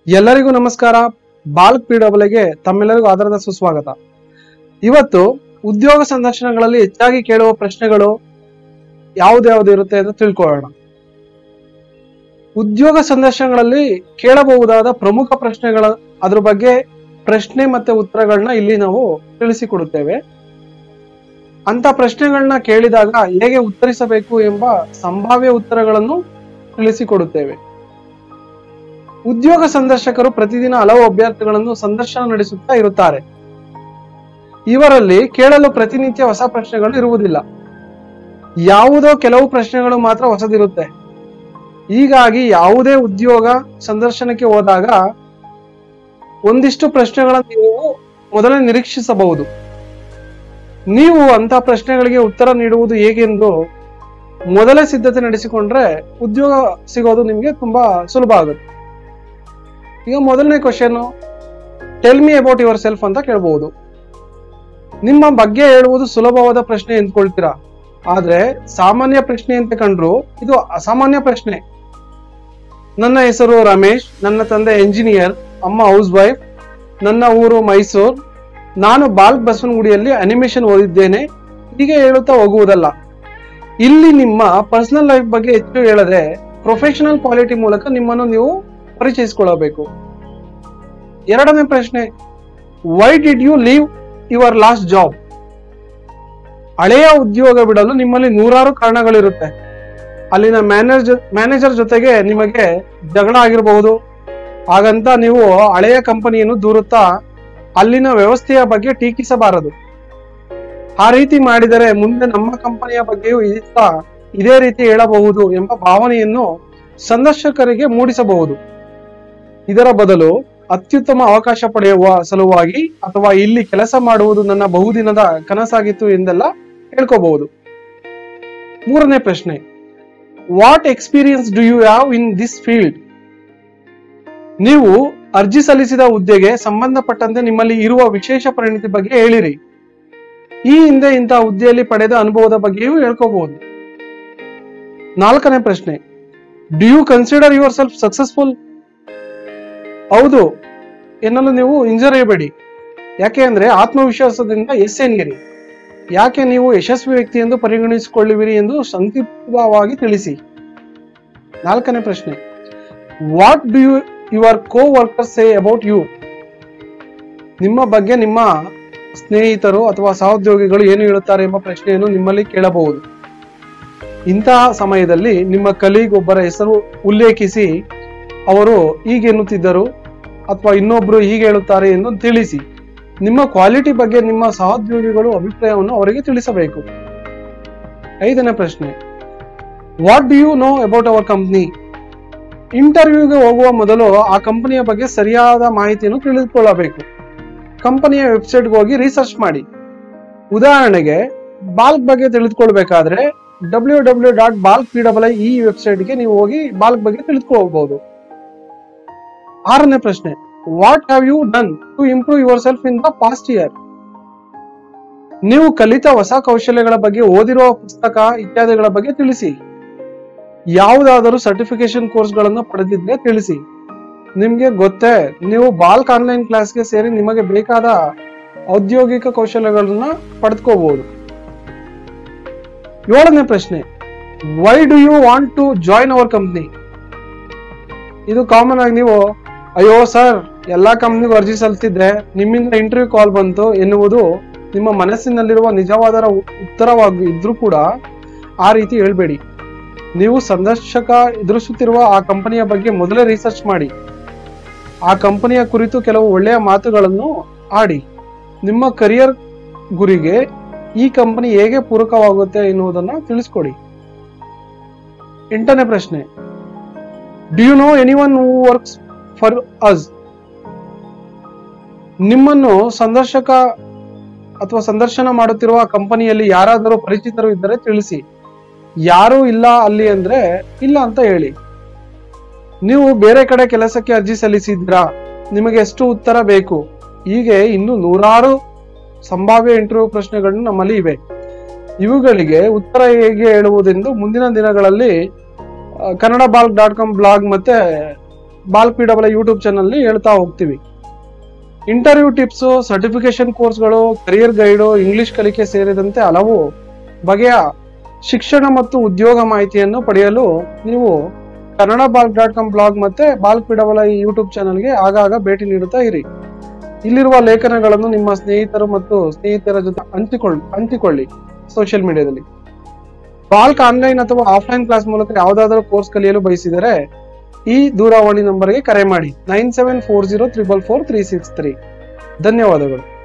ಎಲ್ಲರಿಗೂ ನಮಸ್ಕಾರ ಬಾಲ್ಕ್ ಪಿ ಡಬ್ಲ್ಯೂಗೆ ತಮ್ಮೆಲ್ಲರಿಗೂ ಆಧಾರದ ಸುಸ್ವಾಗತ ಇವತ್ತು ಉದ್ಯೋಗ ಸಂದರ್ಶನಗಳಲ್ಲಿ ಹೆಚ್ಚಾಗಿ ಕೇಳುವ ಪ್ರಶ್ನೆಗಳು ಯಾವ್ದ್ಯಾವ್ದು ಇರುತ್ತೆ ಅಂತ ತಿಳ್ಕೊಳ್ಳೋಣ ಉದ್ಯೋಗ ಸಂದರ್ಶನಗಳಲ್ಲಿ ಕೇಳಬಹುದಾದ ಪ್ರಮುಖ ಪ್ರಶ್ನೆಗಳ ಅದ್ರ ಬಗ್ಗೆ ಪ್ರಶ್ನೆ ಮತ್ತೆ ಉತ್ತರಗಳನ್ನ ಇಲ್ಲಿ ನಾವು ತಿಳಿಸಿಕೊಡುತ್ತೇವೆ ಅಂತ ಪ್ರಶ್ನೆಗಳನ್ನ ಕೇಳಿದಾಗ ಹೇಗೆ ಉತ್ತರಿಸಬೇಕು ಎಂಬ ಸಂಭಾವ್ಯ ಉತ್ತರಗಳನ್ನು ತಿಳಿಸಿಕೊಡುತ್ತೇವೆ ಉದ್ಯೋಗ ಸಂದರ್ಶಕರು ಪ್ರತಿದಿನ ಹಲವು ಅಭ್ಯರ್ಥಿಗಳನ್ನು ಸಂದರ್ಶನ ನಡೆಸುತ್ತಾ ಇರುತ್ತಾರೆ ಇವರಲ್ಲಿ ಕೇಳಲು ಪ್ರತಿನಿತ್ಯ ಹೊಸ ಪ್ರಶ್ನೆಗಳು ಇರುವುದಿಲ್ಲ ಯಾವುದೋ ಕೆಲವು ಪ್ರಶ್ನೆಗಳು ಮಾತ್ರ ಹೊಸದಿರುತ್ತೆ ಹೀಗಾಗಿ ಯಾವುದೇ ಉದ್ಯೋಗ ಸಂದರ್ಶನಕ್ಕೆ ಹೋದಾಗ ಒಂದಿಷ್ಟು ಪ್ರಶ್ನೆಗಳನ್ನು ನೀವು ಮೊದಲೇ ನಿರೀಕ್ಷಿಸಬಹುದು ನೀವು ಅಂತ ಪ್ರಶ್ನೆಗಳಿಗೆ ಉತ್ತರ ನೀಡುವುದು ಹೇಗೆಂದು ಮೊದಲೇ ಸಿದ್ಧತೆ ನಡೆಸಿಕೊಂಡ್ರೆ ಉದ್ಯೋಗ ಸಿಗೋದು ನಿಮಗೆ ತುಂಬಾ ಸುಲಭ ಆಗುತ್ತೆ ಈಗ ಮೊದಲನೇ question tell me about yourself ಅಂತ ಕೇಳಬಹುದು ನಿಮ್ಮ ಬಗ್ಗೆ ಹೇಳುವುದು ಸುಲಭವಾದ ಪ್ರಶ್ನೆ ಎಂದ್ಕೊಳ್ತೀರಾ ಆದ್ರೆ ಸಾಮಾನ್ಯ ಪ್ರಶ್ನೆ ಅಂತ ಕಂಡ್ರು ಇದು ಅಸಾಮಾನ್ಯ ಪ್ರಶ್ನೆ ನನ್ನ ಹೆಸರು ರಮೇಶ್ ನನ್ನ ತಂದೆ ಎಂಜಿನಿಯರ್ ಅಮ್ಮ ಹೌಸ್ ವೈಫ್ ನನ್ನ ಊರು ಮೈಸೂರು ನಾನು ಬಾಲ್ಕ್ ಬಸವನಗುಡಿಯಲ್ಲಿ ಅನಿಮೇಷನ್ ಓದಿದ್ದೇನೆ ಹೀಗೆ ಹೇಳುತ್ತಾ ಹೋಗುವುದಲ್ಲ ಇಲ್ಲಿ ನಿಮ್ಮ ಪರ್ಸನಲ್ ಲೈಫ್ ಬಗ್ಗೆ ಹೆಚ್ಚು ಹೇಳದೆ ಪ್ರೊಫೆಷನಲ್ ಕ್ವಾಲಿಟಿ ಮೂಲಕ ನಿಮ್ಮನ್ನು ನೀವು ಪರಿಚಯಿಸಿಕೊಳ್ಳಬೇಕು ಎರಡನೇ ಪ್ರಶ್ನೆ why did you leave your last job ಹಳೆಯ ಉದ್ಯೋಗ ಬಿಡಲು ನಿಮ್ಮಲ್ಲಿ ನೂರಾರು ಕಾರಣಗಳಿರುತ್ತೆ ಅಲ್ಲಿನ ಮ್ಯಾನೇಜರ್ ಮ್ಯಾನೇಜರ್ ಜೊತೆಗೆ ನಿಮಗೆ ಜಗಳ ಆಗಿರಬಹುದು ಹಾಗಂತ ನೀವು ಹಳೆಯ ಕಂಪನಿಯನ್ನು ದೂರುತ್ತಾ ಅಲ್ಲಿನ ವ್ಯವಸ್ಥೆಯ ಬಗ್ಗೆ ಟೀಕಿಸಬಾರದು ಆ ರೀತಿ ಮಾಡಿದರೆ ಮುಂದೆ ನಮ್ಮ ಕಂಪನಿಯ ಬಗ್ಗೆಯೂ ಇತ್ತ ಇದೇ ರೀತಿ ಹೇಳಬಹುದು ಎಂಬ ಭಾವನೆಯನ್ನು ಸಂದರ್ಶಕರಿಗೆ ಮೂಡಿಸಬಹುದು ಇದರ ಬದಲು ಅತ್ಯುತ್ತಮ ಅವಕಾಶ ಪಡೆಯುವ ಸಲುವಾಗಿ ಅಥವಾ ಇಲ್ಲಿ ಕೆಲಸ ಮಾಡುವುದು ನನ್ನ ಬಹುದಿನದ ಕನಸಾಗಿತ್ತು ಎಂದೆಲ್ಲ ಹೇಳ್ಕೋಬಹುದು ಮೂರನೇ ಪ್ರಶ್ನೆ what experience do you have in this field ನೀವು ಅರ್ಜಿ ಸಲ್ಲಿಸಿದ ಹುದ್ದೆಗೆ ಸಂಬಂಧಪಟ್ಟಂತೆ ನಿಮ್ಮಲ್ಲಿ ಇರುವ ವಿಶೇಷ ಪರಿಣಿತಿ ಬಗ್ಗೆ ಹೇಳಿರಿ ಈ ಹಿಂದೆ ಇಂತಹ ಹುದ್ದೆಯಲ್ಲಿ ಪಡೆದ ಅನುಭವದ ಬಗ್ಗೆಯೂ ಹೇಳ್ಕೋಬಹುದು ನಾಲ್ಕನೇ ಪ್ರಶ್ನೆ do you consider yourself successful ಹೌದು ಎನ್ನಲು ನೀವು ಹಿಂಜರಿಯಬೇಡಿ ಯಾಕೆ ಅಂದ್ರೆ ಆತ್ಮವಿಶ್ವಾಸದಿಂದ ಎಸ್ ಎನ್ನಿರಿ ಯಾಕೆ ನೀವು ಯಶಸ್ವಿ ವ್ಯಕ್ತಿ ಎಂದು ಪರಿಗಣಿಸಿಕೊಳ್ಳುವಿರಿ ಎಂದು ಸಂಕ್ಷಿಪ್ತವಾಗಿ ತಿಳಿಸಿ ನಾಲ್ಕನೇ ಪ್ರಶ್ನೆ what do you your coworker say about you ನಿಮ್ಮ ಬಗ್ಗೆ ನಿಮ್ಮ ಸ್ನೇಹಿತರು ಅಥವಾ ಸಹೋದ್ಯೋಗಿಗಳು ಏನು ಹೇಳುತ್ತಾರೆ ಎಂಬ ಪ್ರಶ್ನೆಯನ್ನು ನಿಮ್ಮಲ್ಲಿ ಕೇಳಬಹುದು ಇಂತಹ ಸಮಯದಲ್ಲಿ ನಿಮ್ಮ ಕಲೀಗ್ ಒಬ್ಬರ ಹೆಸರು ಉಲ್ಲೇಖಿಸಿ ಅವರು ಹೀಗೆನ್ನುತ್ತಿದ್ದರು ಅಥವಾ ಇನ್ನೊಬ್ರು ಹೀಗೆ ಹೇಳುತ್ತಾರೆ ಎಂದು ತಿಳಿಸಿ ನಿಮ್ಮ ಕ್ವಾಲಿಟಿ ಬಗ್ಗೆ ನಿಮ್ಮ ಸಹೋದ್ಯೋಗಿಗಳು ಅಭಿಪ್ರಾಯವನ್ನು ಅವರಿಗೆ ತಿಳಿಸಬೇಕು ಐದನೇ ಪ್ರಶ್ನೆ what do you know about our company ಇಂಟರ್ವ್ಯೂಗೆ ಹೋಗುವ ಮೊದಲು ಆ ಕಂಪನಿಯ ಬಗ್ಗೆ ಸರಿಯಾದ ಮಾಹಿತಿಯನ್ನು ತಿಳಿದುಕೊಳ್ಳಬೇಕು ಕಂಪನಿಯ ವೆಬ್ಸೈಟ್ಗೆ ಹೋಗಿ ರಿಸರ್ಚ್ ಮಾಡಿ ಉದಾಹರಣೆಗೆ ಬಾಲ್ಕ್ ಬಗ್ಗೆ ತಿಳಿದುಕೊಳ್ಬೇಕಾದ್ರೆ ಡಬ್ಲ್ಯೂ ಡಬ್ಲ್ಯೂ ಡಾಟ್ ಬಾಲ್ಕ್ ಪಿ ಡಬಲ್ ಐ ಈ ವೆಬ್ಸೈಟ್ಗೆ ನೀವು ಹೋಗಿ ಬಾಲ್ಕ್ ಬಗ್ಗೆ ತಿಳಿದುಕೊಳ್ಳಬಹುದು ಆರನೇ ಪ್ರಶ್ನೆ what have you done to improve yourself in the past year ನೀವು ಕಲಿತ ಹೊಸ ಕೌಶಲ್ಯಗಳ ಬಗ್ಗೆ ಓದಿರುವ ಪುಸ್ತಕ ಇತ್ಯಾದಿಗಳ ಬಗ್ಗೆ ತಿಳಿಸಿ ಯಾವುದಾದರೂ ಸರ್ಟಿಫಿಕೇಶನ್ ಕೋರ್ಸ್ಗಳನ್ನು ಪಡೆದಿದ್ರೆ ತಿಳಿಸಿ ನಿಮ್ಗೆ ಗೊತ್ತೇ ನೀವು ಬಾಲ್ಕ್ ಆನ್ಲೈನ್ ಕ್ಲಾಸ್ಗೆ ಸೇರಿ ನಿಮಗೆ ಬೇಕಾದ ಔದ್ಯೋಗಿಕ ಕೌಶಲ್ಯಗಳನ್ನ ಪಡೆದುಕೋಬಹುದು ಏಳನೇ ಪ್ರಶ್ನೆ why do you want to join our company ಇದು ಕಾಮನ್ ಆಗಿ ನೀವು ಅಯ್ಯೋ ಸರ್ ಎಲ್ಲಾ ಕಂಪ್ನಿಗೂ ಅರ್ಜಿ ಸಲ್ಲಿಸಿದ್ರೆ ನಿಮ್ಮಿಂದ ಇಂಟರ್ವ್ಯೂ ಕಾಲ್ ಬಂತು ಎನ್ನುವುದು ನಿಮ್ಮ ಮನಸ್ಸಿನಲ್ಲಿರುವ ನಿಜವಾದ ಉತ್ತರವಾಗಿ ಇದ್ರೂ ಕೂಡ ಆ ರೀತಿ ಹೇಳ್ಬೇಡಿ ನೀವು ಸಂದರ್ಶಕ ಎದುರಿಸುತ್ತಿರುವ ಆ ಕಂಪನಿಯ ಬಗ್ಗೆ ಮೊದಲೇ ರಿಸರ್ಚ್ ಮಾಡಿ ಆ ಕಂಪನಿಯ ಕುರಿತು ಕೆಲವು ಒಳ್ಳೆಯ ಮಾತುಗಳನ್ನು ಆಡಿ ನಿಮ್ಮ ಕರಿಯರ್ ಗುರಿಗೆ ಈ ಕಂಪನಿ ಹೇಗೆ ಪೂರಕವಾಗುತ್ತೆ ಎನ್ನುವುದನ್ನ ತಿಳಿಸ್ಕೊಡಿ ಎಂಟನೇ ಪ್ರಶ್ನೆ do you know anyone who works for us ನಿಮ್ಮನ್ನು ಸಂದರ್ಶಕ ಅಥವಾ ಸಂದರ್ಶನ ಮಾಡುತ್ತಿರುವ ಕಂಪನಿಯಲ್ಲಿ ಯಾರಾದರೂ ಪರಿಚಿತರು ಇದ್ದರೆ ತಿಳಿಸಿ ಯಾರೂ ಇಲ್ಲ ಅಲ್ಲಿ ಅಂದ್ರೆ ಇಲ್ಲ ಅಂತ ಹೇಳಿ ನೀವು ಬೇರೆ ಕಡೆ ಕೆಲಸಕ್ಕೆ ಅರ್ಜಿ ಸಲ್ಲಿಸಿದ್ರಾ ನಿಮಗೆ ಎಷ್ಟು ಉತ್ತರ ಬೇಕು ಹೀಗೆ ಇನ್ನು ನೂರಾರು ಸಂಭಾವ್ಯ ಇಂಟರ್ವ್ಯೂ ಪ್ರಶ್ನೆಗಳು ನಮ್ಮಲ್ಲಿ ಇವೆ ಇವುಗಳಿಗೆ ಉತ್ತರ ಹೇಗೆ ಹೇಳುವುದೆಂದು ಮುಂದಿನ ದಿನಗಳಲ್ಲಿ ಆ, ಕನ್ನಡ ಬಾಲ್ಕ್ ಡಾಟ್ ಕಾಮ್ ಬ್ಲಾಗ್ ಮತ್ತೆ ಬಾಲ್ ಪಿ ಡಬಲ್ ಯೂಟ್ಯೂಬ್ ಚಾನಲ್ ಹೇಳ್ತಾ ಹೋಗ್ತೀವಿ ಇಂಟರ್ವ್ಯೂ ಟಿಪ್ಸ್ ಸರ್ಟಿಫಿಕೇಶನ್ ಕೋರ್ಸ್ಗಳು ಕರಿಯರ್ ಗೈಡು ಇಂಗ್ಲಿಷ್ ಕಲಿಕೆ ಸೇರಿದಂತೆ ಹಲವು ಬಗೆಯ ಶಿಕ್ಷಣ ಮತ್ತು ಉದ್ಯೋಗ ಮಾಹಿತಿಯನ್ನು ಪಡೆಯಲು ನೀವು ಕನ್ನಡ ಬಾಲ್ ಡಾಟ್ ಕಾಮ್ ಬ್ಲಾಗ್ ಮತ್ತೆ ಬಾಲ್ ಪಿ ಡಬಲ್ ಯೂಟ್ಯೂಬ್ ಚಾನಲ್ಗೆ ಆಗಾಗ ಭೇಟಿ ನೀಡುತ್ತಾ ಇರಿ ಇಲ್ಲಿರುವ ಲೇಖನಗಳನ್ನು ನಿಮ್ಮ ಸ್ನೇಹಿತರು ಮತ್ತು ಸ್ನೇಹಿತರ ಜೊತೆ ಹಂಚಿಕೊಳ್ಳಿ ಹಂಚಿಕೊಳ್ಳಿ ಸೋಷಿಯಲ್ ಮೀಡಿಯಾದಲ್ಲಿ ಬಾಲ್ಕ್ ಆನ್ಲೈನ್ ಅಥವಾ ಆಫ್ಲೈನ್ ಕ್ಲಾಸ್ ಮೂಲಕ ಯಾವುದಾದರೂ ಕೋರ್ಸ್ ಕಲಿಯಲು ಬಯಸಿದರೆ ಈ ದೂರವಾಣಿ ನಂಬರ್ಗೆ ಕರೆ ಮಾಡಿ nine seven four zero triple four three six three ಧನ್ಯವಾದಗಳು